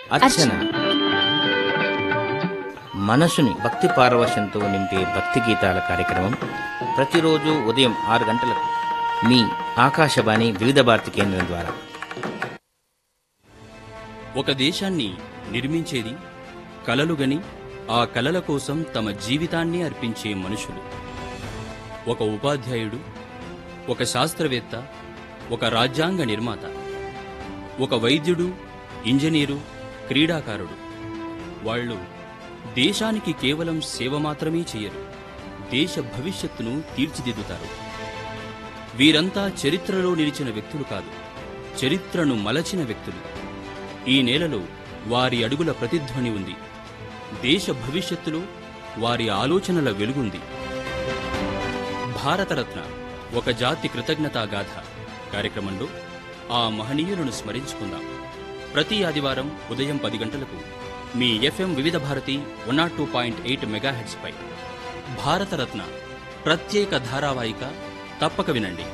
అర్చన మనసుని భక్తి పారవశంతో నింపే భక్తి గీతాల కార్యక్రమం ప్రతిరోజు ఉదయం ఆరు గంటలకు మీ ఆకాశవాణి వివిధ భారతి కేంద్రం ద్వారా ఒక దేశాన్ని నిర్మించేది కలలుగని ఆ కలల కోసం తమ జీవితాన్ని అర్పించే మనుషులు ఒక ఉపాధ్యాయుడు ఒక శాస్త్రవేత్త ఒక రాజ్యాంగ నిర్మాత ఒక వైద్యుడు ఇంజనీరు క్రీడాకారుడు వాళ్ళు దేశానికి కేవలం సేవ మాత్రమే చేయరు దేశ భవిష్యత్తును తీర్చిదిద్దుతారు వీరంతా చరిత్రలో నిలిచిన వ్యక్తులు కాదు చరిత్రను మలచిన వ్యక్తులు ఈ నేలలో వారి అడుగుల ప్రతిధ్వని ఉంది దేశ భవిష్యత్తులో వారి ఆలోచనల వెలుగుంది భారతరత్న ఒక జాతి కృతజ్ఞతా గాథ కార్యక్రమంలో ఆ మహనీయులను స్మరించుకుందాం ప్రతి ఆదివారం ఉదయం పది గంటలకు మీ ఎఫ్ఎం వివిధ Bharati one naught two point eight మెగాహెడ్స్పై భారతరత్న ప్రత్యేక ధారావాహిక తప్పక వినండి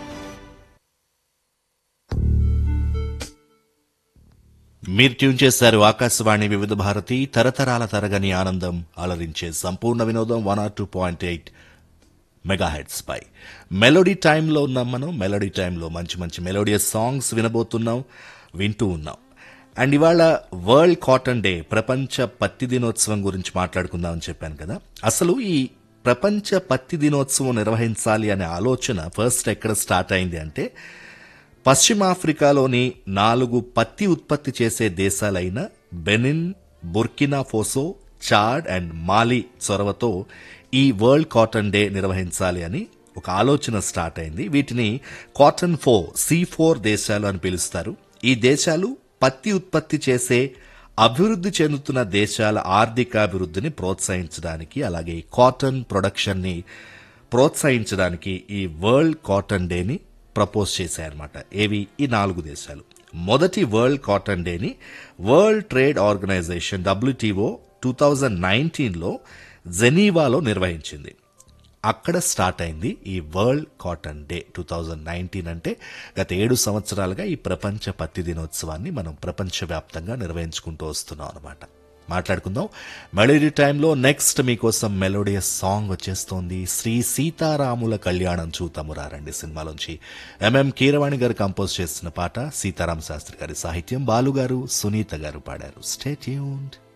మీరు ట్యూన్ చేశారు ఆకాశవాణి వివిధ భారతి తరతరాల తరగని ఆనందం అలరించే సంపూర్ణ వినోదం one R two point eight megahertz పై మెలోడీ టైంలో ఉన్నాం మనం మెలోడీ టైంలో మంచి మంచి మెలోడియస్ సాంగ్స్ వినబోతున్నాం వింటూ ఉన్నాం అండ్ ఇవాళ వరల్డ్ కాటన్ డే ప్రపంచ పత్తి దినోత్సవం గురించి మాట్లాడుకుందామని చెప్పాను కదా అసలు ఈ ప్రపంచ పత్తి దినోత్సవం నిర్వహించాలి అనే ఆలోచన ఫస్ట్ ఎక్కడ స్టార్ట్ అయింది అంటే పశ్చిమాఫ్రికాలోని నాలుగు పత్తి ఉత్పత్తి చేసే దేశాలైన Benin Burkina Faso Chad and Mali చొరవతో ఈ వరల్డ్ కాటన్ డే నిర్వహించాలి అని ఒక ఆలోచన స్టార్ట్ అయింది వీటిని కాటన్ ఫో సి ఫోర్ దేశాలు అని పిలుస్తారు ఈ దేశాలు పత్తి ఉత్పత్తి చేసే అభివృద్ధి చెందుతున్న దేశాల ఆర్థికాభివృద్ధిని ప్రోత్సహించడానికి అలాగే ఈ కాటన్ ప్రొడక్షన్ ని ప్రోత్సహించడానికి ఈ వరల్డ్ కాటన్ డేని ప్రపోజ్ చేశాయన్నమాట ఏవి ఈ నాలుగు దేశాలు మొదటి వరల్డ్ కాటన్ డేని world trade organization WTO two thousand నైన్టీన్లో జెనీవాలో నిర్వహించింది అక్కడ స్టార్ట్ అయింది ఈ world cotton day two thousand nineteen అంటే గత ఏడు సంవత్సరాలుగా ఈ ప్రపంచ పత్తి దినోత్సవాన్ని మనం ప్రపంచవ్యాప్తంగా నిర్వహించుకుంటూ వస్తున్నాం అనమాట మాట్లాడుకుందాం మెలోడీ టైంలో నెక్స్ట్ మీకోసం మెలోడియస్ సాంగ్ వచ్చేస్తోంది శ్రీ సీతారాముల కళ్యాణం చూతాము రారండి సినిమాలోంచి ఎంఎం కీరవాణి గారు కంపోజ్ చేస్తున్న పాట సీతారామ శాస్త్రి గారి సాహిత్యం బాలు గారు సునీత గారు పాడారు స్టే ట్యూన్డ్